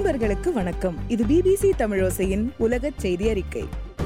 அன்பர்களுக்கு வணக்கம் இது பிபிசி தமிழோசையின் உலக செய்தி அறிக்கை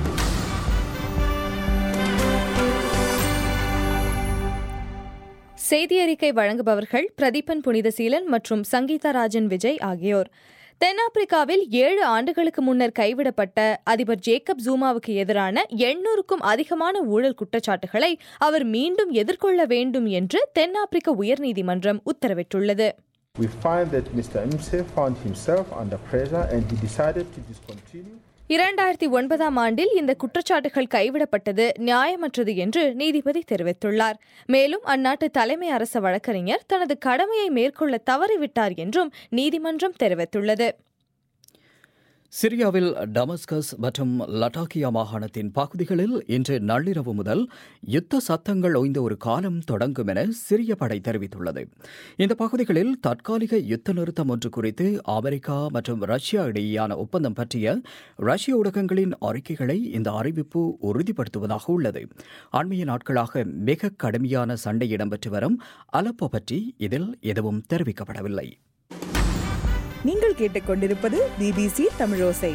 செய்தி அறிக்கை வழங்குபவர்கள் பிரதீபன் புனிதசீலன் மற்றும் சங்கீதா ராஜன் விஜய் ஆகியோர் தென்னாப்பிரிக்காவில் ஏழு ஆண்டுகளுக்கு முன்னர் கைவிடப்பட்ட அதிபர் ஜேக்கப் ஜூமாவுக்கு எதிரான எண்ணூறுக்கும் அதிகமான ஊழல் குற்றச்சாட்டுகளை அவர் மீண்டும் எதிர்கொள்ள வேண்டும் என்று தென்னாப்பிரிக்க உயர்நீதிமன்றம் உத்தரவிட்டுள்ளது We find that Mr. Mse found himself under pressure and he decided to discontinue. இரண்டாயிரத்தி ஒன்பதாம் ஆண்டில் இந்த குற்றச்சாட்டுகள் கைவிடப்பட்டது நியாயமற்றது என்று நீதிபதி தெரிவித்துள்ளார் மேலும் அந்நாட்டு தலைமை அரச வழக்கறிஞர் தனது கடமையை மேற்கொள்ள தவறிவிட்டார் என்றும் நீதிமன்றம் தெரிவித்துள்ளது சிரியாவில் டமஸ்கஸ் மற்றும் லட்டாக்கியா மாகாணத்தின் பகுதிகளில் இன்று நள்ளிரவு முதல் யுத்த சத்தங்கள் ஓய்ந்த ஒரு காலம் தொடங்கும் என சிரிய படை தெரிவித்துள்ளது இந்த பகுதிகளில் தற்காலிக யுத்த நிறுத்தம் ஒன்று குறித்து அமெரிக்கா மற்றும் ரஷ்யா இடையேயான ஒப்பந்தம் பற்றிய ரஷ்ய ஊடகங்களின் அறிக்கைகளை இந்த அறிவிப்பு உறுதிப்படுத்துவதாக உள்ளது அண்மைய நாட்களாக மிக கடுமையான சண்டை இடம்பெற்று வரும் அலப்போ பற்றி இதில் எதுவும் தெரிவிக்கப்படவில்லை நீங்கள் கேட்டுக்கொண்டிருப்பது பிபிசி தமிழோசை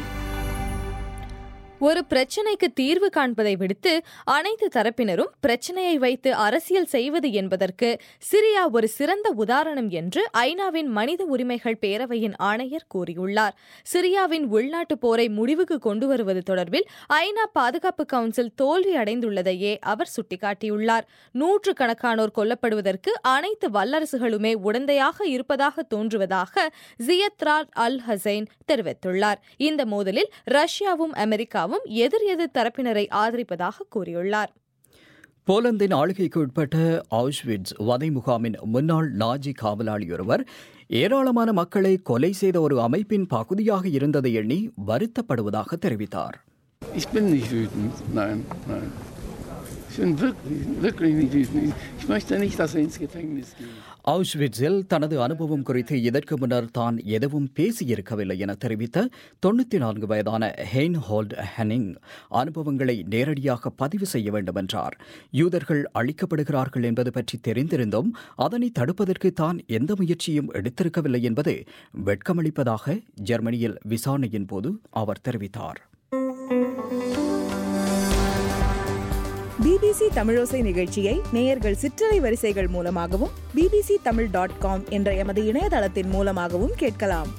ஒரு பிரச்சினைக்கு தீர்வு காண்பதை விடுத்து அனைத்து தரப்பினரும் பிரச்சினையை வைத்து அரசியல் செய்வது என்பதற்கு சிரியா ஒரு சிறந்த உதாரணம் என்று ஐநாவின் மனித உரிமைகள் பேரவையின் ஆணையர் கூறியுள்ளார் சிரியாவின் உள்நாட்டு போரை முடிவுக்கு கொண்டு வருவது தொடர்பில் ஐநா பாதுகாப்பு கவுன்சில் தோல்வி அடைந்துள்ளதையே அவர் சுட்டிக்காட்டியுள்ளார் நூற்று கணக்கானோர் கொல்லப்படுவதற்கு அனைத்து வல்லரசுகளுமே உடந்தையாக இருப்பதாக தோன்றுவதாக ஜியத்ரார் அல் ஹசைன் தெரிவித்துள்ளார் இந்த மோதலில் ரஷ்யாவும் அமெரிக்காவும் எதிர் எதிர் தரப்பினரை ஆதரிப்பதாக கூறியுள்ளார் போலந்தின் ஆளுகைக்கு உட்பட்ட ஆஷ்விட்ஸ் வதை முகாமின் முன்னாள் நாஜி காவலாளி ஒருவர் ஏராளமான மக்களை கொலை செய்த ஒரு அமைப்பின் பகுதியாக இருந்ததை எண்ணி வருத்தப்படுவதாக தெரிவித்தார் Ich bin nicht wütend, nein, nein. Ich bin wirklich, wirklich nicht wütend. Ich möchte nicht, dass er ins Gefängnis geht. ஆஷ்விட்ஸில் தனது அனுபவம் குறித்து இதற்கு முன்னர் தான் எதுவும் பேசியிருக்கவில்லை என தெரிவித்த தொண்ணூற்றி நான்கு வயதான ஹெய்ன் ஹோல்ட் ஹெனிங் அனுபவங்களை நேரடியாக பதிவு செய்ய வேண்டும் என்றார் யூதர்கள் அழிக்கப்படுகிறார்கள் என்பது பற்றி தெரிந்திருந்தும் அதனை தடுப்பதற்கு தான் எந்த முயற்சியும் எடுத்திருக்கவில்லை என்பது வெட்கமளிப்பதாக ஜெர்மனியில் விசாரணையின் போது அவர் தெரிவித்தார் பிபிசி தமிழோசை நிகழ்ச்சியை நேயர்கள் சிற்றலை வரிசைகள் மூலமாகவும் பிபிசி தமிழ் டாட் காம் என்ற எமது இணையதளத்தின் மூலமாகவும் கேட்கலாம்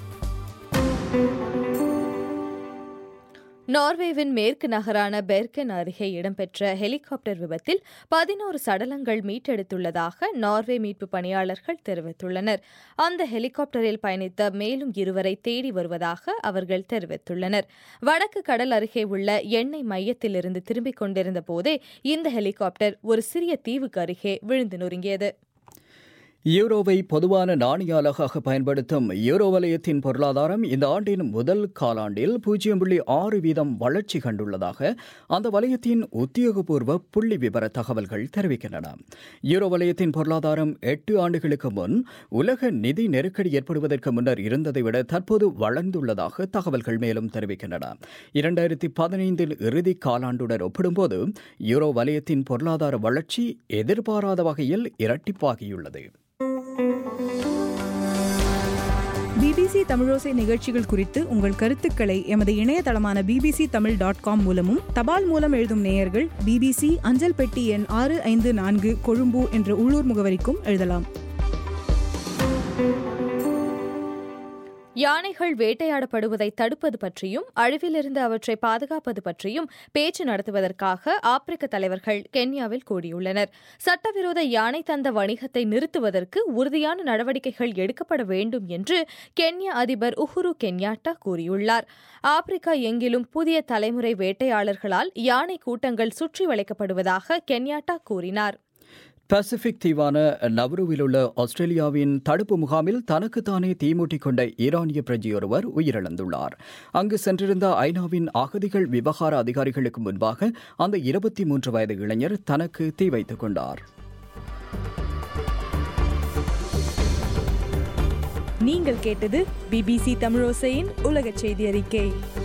நார்வேவின் மேற்கு நகரான பெர்கன் அருகே இடம்பெற்ற ஹெலிகாப்டர் விபத்தில் பதினோரு சடலங்கள் மீட்டெடுத்துள்ளதாக நார்வே மீட்பு பணியாளர்கள் தெரிவித்துள்ளனர் அந்த ஹெலிகாப்டரில் பயணித்த மேலும் இருவரை தேடி வருவதாக அவர்கள் தெரிவித்துள்ளனர் வடக்கு கடல் அருகே உள்ள எண்ணெய் மையத்திலிருந்து திரும்பிக் கொண்டிருந்த போதே இந்த ஹெலிகாப்டர் ஒரு சிறிய தீவுக்கு அருகே விழுந்து நொறுங்கியது யூரோவை பொதுவான நாணய அலகாக பயன்படுத்தும் யூரோ வலயத்தின் பொருளாதாரம் இந்த ஆண்டின் முதல் காலாண்டில் பூஜ்ஜியம் புள்ளி ஆறு வீதம் வளர்ச்சி கண்டுள்ளதாக அந்த வலயத்தின் உத்தியோகபூர்வ புள்ளி விவர தகவல்கள் தெரிவிக்கின்றன யூரோ வலயத்தின் பொருளாதாரம் எட்டு ஆண்டுகளுக்கு முன் உலக நிதி நெருக்கடி ஏற்படுவதற்கு முன்னர் இருந்ததை விட தற்போது வளர்ந்துள்ளதாக தகவல்கள் மேலும் தெரிவிக்கின்றன இரண்டாயிரத்தி பதினைந்தில் இறுதி காலாண்டுடன் ஒப்பிடும்போது யூரோ வலயத்தின் பொருளாதார வளர்ச்சி எதிர்பாராத வகையில் இரட்டிப்பாகியுள்ளது பிபிசி தமிழோசை நிகழ்ச்சிகள் குறித்து உங்கள் கருத்துக்களை எமது இணையதளமான பிபிசி தமிழ் டாட் காம் மூலமும் தபால் மூலம் எழுதும் நேயர்கள் பிபிசி அஞ்சல் பெட்டி எண் ஆறு ஐந்து நான்கு கொழும்பு என்ற உள்ளூர் முகவரிக்கும் எழுதலாம் யானைகள் வேட்டையாடப்படுவதை தடுப்பது பற்றியும் அழிவிலிருந்து அவற்றை பாதுகாப்பது பற்றியும் பேச்சு நடத்துவதற்காக ஆப்பிரிக்க தலைவர்கள் கென்யாவில் கூடியுள்ளனர் சட்டவிரோத யானை தந்த வணிகத்தை நிறுத்துவதற்கு உறுதியான நடவடிக்கைகள் எடுக்கப்பட வேண்டும் என்று கென்யா அதிபர் உஹுரு கென்யாட்டா கூறியுள்ளார் ஆப்பிரிக்கா எங்கிலும் புதிய தலைமுறை வேட்டையாளர்களால் யானை கூட்டங்கள் சுற்றி வளைக்கப்படுவதாக கென்யாட்டா கூறினார் பசிபிக் தீவான நவ்ருவில் உள்ள ஆஸ்திரேலியாவின் தடுப்பு முகாமில் தனக்குத்தானே தீமூட்டிக் கொண்ட ஈரானிய பிரஜையொருவர் உயிரிழந்துள்ளார் அங்கு சென்றிருந்த ஐநாவின் அகதிகள் விவகார அதிகாரிகளுக்கு முன்பாக அந்த இருபத்தி மூன்று வயது இளைஞர் தனக்கு தீ வைத்துக் கொண்டார் நீங்கள் கேட்டது பிபிசி தமிழோசையின் உலக செய்தி அறிக்கை